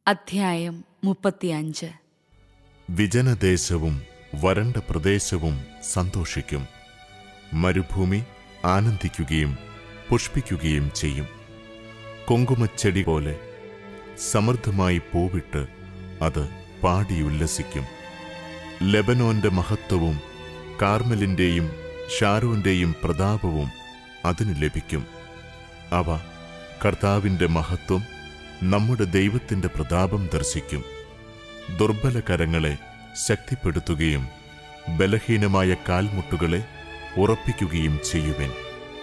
അധ്യായം മുപ്പത്തിയഞ്ച് വിജനദേശവും വരണ്ട പ്രദേശവും സന്തോഷിക്കും മരുഭൂമി ആനന്ദിക്കുകയും പുഷ്പിക്കുകയും ചെയ്യും കുങ്കുമച്ചെടി പോലെ സമൃദ്ധമായി പൂവിട്ട് അത് പാടി ഉല്ലസിക്കും ലെബനോന്റെ മഹത്വവും കാർമലിന്റെയും ഷാരോന്റെയും പ്രതാപവും അതിന് ലഭിക്കും അവ കർത്താവിന്റെ മഹത്വം നമ്മുടെ ദൈവത്തിന്റെ പ്രതാപം ദർശിക്കും ദുർബല കരങ്ങളെ ശക്തിപ്പെടുത്തുകയും ബലഹീനമായ കാൽമുട്ടുകളെ ഉറപ്പിക്കുകയും ചെയ്യുവിൻ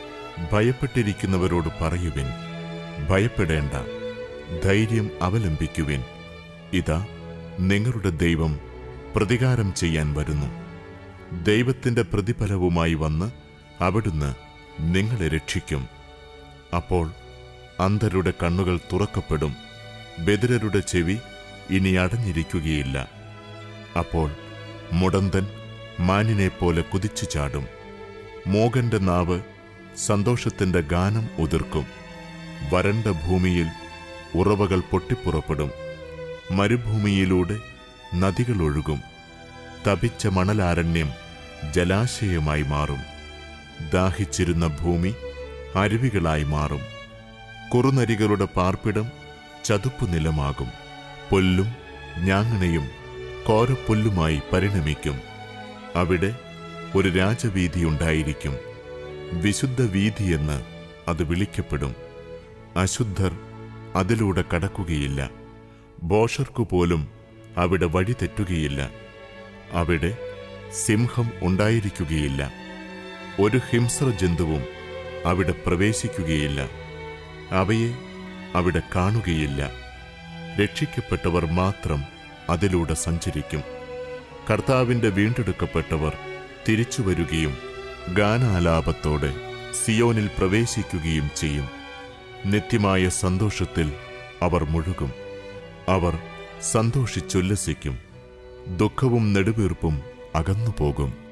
ഭയപ്പെട്ടിരിക്കുന്നവരോട് പറയുവിൻ ഭയപ്പെടേണ്ട ധൈര്യം അവലംബിക്കുവിൻ ഇതാ നിങ്ങളുടെ ദൈവം പ്രതികാരം ചെയ്യാൻ വരുന്നു ദൈവത്തിന്റെ പ്രതിഫലവുമായി വന്ന് അവിടുന്ന് നിങ്ങളെ രക്ഷിക്കും അപ്പോൾ അന്ധരുടെ കണ്ണുകൾ തുറക്കപ്പെടും ബദിരരുടെ ചെവി ഇനി അടഞ്ഞിരിക്കുകയില്ല അപ്പോൾ മുടന്തൻ മാനിനെ പോലെ കുതിച്ചു ചാടും മോകന്റെ നാവ് സന്തോഷത്തിന്റെ ഗാനം ഉതിർക്കും വരണ്ട ഭൂമിയിൽ ഉറവകൾ പൊട്ടിപ്പുറപ്പെടും മരുഭൂമിയിലൂടെ നദികൾ ഒഴുകും തപിച്ച മണലാരണ്യം ജലാശയമായി മാറും ദാഹിച്ചിരുന്ന ഭൂമി അരുവികളായി മാറും കുറുനരികളുടെ പാർപ്പിടം ചതുപ്പു നിലമാകും പുല്ലും ഞാങ്ങണയും കോരപ്പുല്ലുമായി പരിണമിക്കും അവിടെ ഒരു രാജവീതിയുണ്ടായിരിക്കും വിശുദ്ധ വീതിയെന്ന് അത് വിളിക്കപ്പെടും അശുദ്ധർ അതിലൂടെ കടക്കുകയില്ല ബോഷർക്കു പോലും അവിടെ വഴി തെറ്റുകയില്ല അവിടെ സിംഹം ഉണ്ടായിരിക്കുകയില്ല ഒരു ഹിംസ്ര ജന്തുവും അവിടെ പ്രവേശിക്കുകയില്ല അവയെ അവിടെ കാണുകയില്ല രക്ഷിക്കപ്പെട്ടവർ മാത്രം അതിലൂടെ സഞ്ചരിക്കും കർത്താവിന്റെ വീണ്ടെടുക്കപ്പെട്ടവർ തിരിച്ചു വരികയും ഗാനാലാപത്തോടെ സിയോനിൽ പ്രവേശിക്കുകയും ചെയ്യും നിത്യമായ സന്തോഷത്തിൽ അവർ മുഴുകും അവർ സന്തോഷിച്ചുല്ലസിക്കും ദുഃഖവും നെടുവീർപ്പും അകന്നുപോകും